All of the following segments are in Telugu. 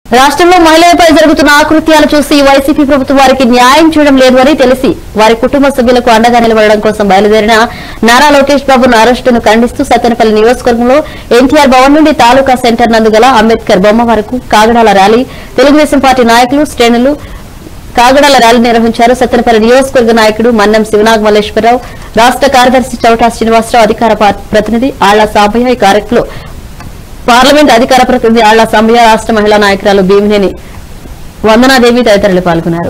రాష్ట్రంలో మహిళలపై జరుగుతున్న ఆకృత్యాలు చూసి వైసీపీ ప్రభుత్వం వారికి న్యాయం చేయడం లేదు అని తెలిసి వారి కుటుంబ సభ్యులకు అండగా నిలబడడం కోసం బయలుదేరిన నారా లోకేష్ బాబును అరెస్టును ఖండిస్తూ సత్తెనపల్లి నియోజకవర్గంలో ఎన్టీఆర్ భవన్ నుండి తాలూకా సెంటర్ నందు గల అంబేద్కర్ బొమ్మ వరకు కాగడాల ర్యాలీ తెలుగుదేశం పార్టీ నాయకులు శ్రేణులు కాగడాల ర్యాలీ నిర్వహించారు సత్తెనపల్లి నియోజకవర్గ నాయకుడు మన్నం శివనాగ్ మల్లేశ్వరరావు రాష్ట్ర కార్యదర్శి చౌటా శ్రీనివాసరావు అధికార పా- ప్రతినిధి ఆళ్ల సాంబయ్య ఈ కార్యక్రమంలో పార్లమెంట్ అధికార ప్రతినిధి ఆళ్ల సాంబయ్య రాష్ట్ర మహిళా నాయకురాలు భీమినేని వందనాదేవి తదితరులు పాల్గొన్నారు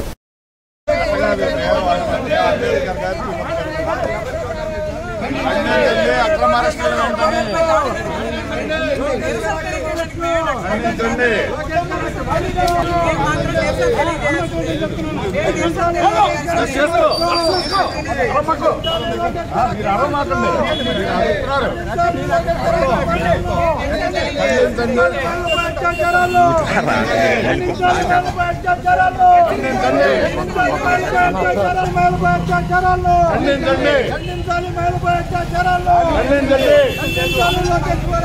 అక్రమ అరెస్టులు ఖండించండి మీరు అరవమాకండి మీరు అడుగుతున్నారు ఖండించండి ఖండించండి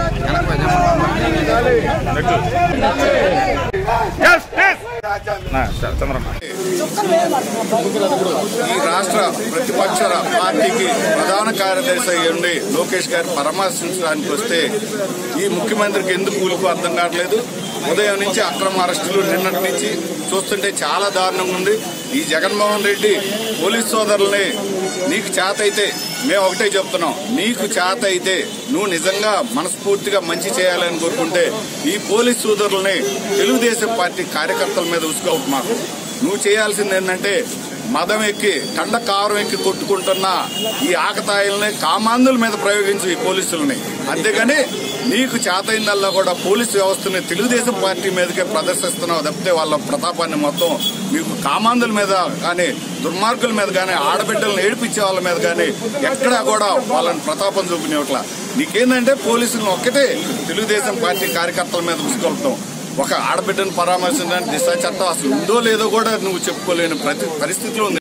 ఈ రాష్ట్ర ప్రతిపక్ష పార్టీకి ప్రధాన కార్యదర్శి అయి ఉండి లోకేష్ గారు పరామర్శించడానికి వస్తే ఈ ముఖ్యమంత్రికి ఎందుకు ఊలుకు అర్థం కావట్లేదు ఉదయం నుంచి అక్రమ అరెస్టులు నిన్నటి నుంచి చూస్తుంటే చాలా దారుణంగా ఉంది ఈ జగన్మోహన్ రెడ్డి పోలీస్ సోదరుల్ని నీకు చేత అయితే మేము ఒకటే చెప్తున్నాం నీకు చేత అయితే నువ్వు నిజంగా మనస్ఫూర్తిగా మంచి చేయాలని కోరుకుంటే ఈ పోలీస్ సోదరుల్ని తెలుగుదేశం పార్టీ కార్యకర్తల మీద ఉసుకోవద్దు మాకు నువ్వు చేయాల్సింది ఏంటంటే మదం ఎక్కి కండ కారం ఎక్కి కొట్టుకుంటున్న ఈ ఆకతాయిల్ని కామాంధుల మీద ప్రయోగించు ఈ పోలీసులని అంతేగాని నీకు చేతైందల్లా కూడా పోలీసు వ్యవస్థని తెలుగుదేశం పార్టీ మీదకే ప్రదర్శిస్తున్నావు తప్పితే వాళ్ళ ప్రతాపాన్ని మొత్తం మీకు కామాంధుల మీద కానీ దుర్మార్గుల మీద కానీ ఆడబిడ్డలను ఏడిపించే వాళ్ళ మీద కానీ ఎక్కడా కూడా వాళ్ళని ప్రతాపం చూపినట్లా నీకేందంటే పోలీసులను ఒక్కటే తెలుగుదేశం పార్టీ కార్యకర్తల మీద ఉసుకొల్పడం ఒక ఆడబిడ్డను పరామర్శించడానికి దిశ చట్టం అసలు ఉందో లేదో కూడా నువ్వు చెప్పుకోలేని ప్రతి పరిస్థితిలో ఉంది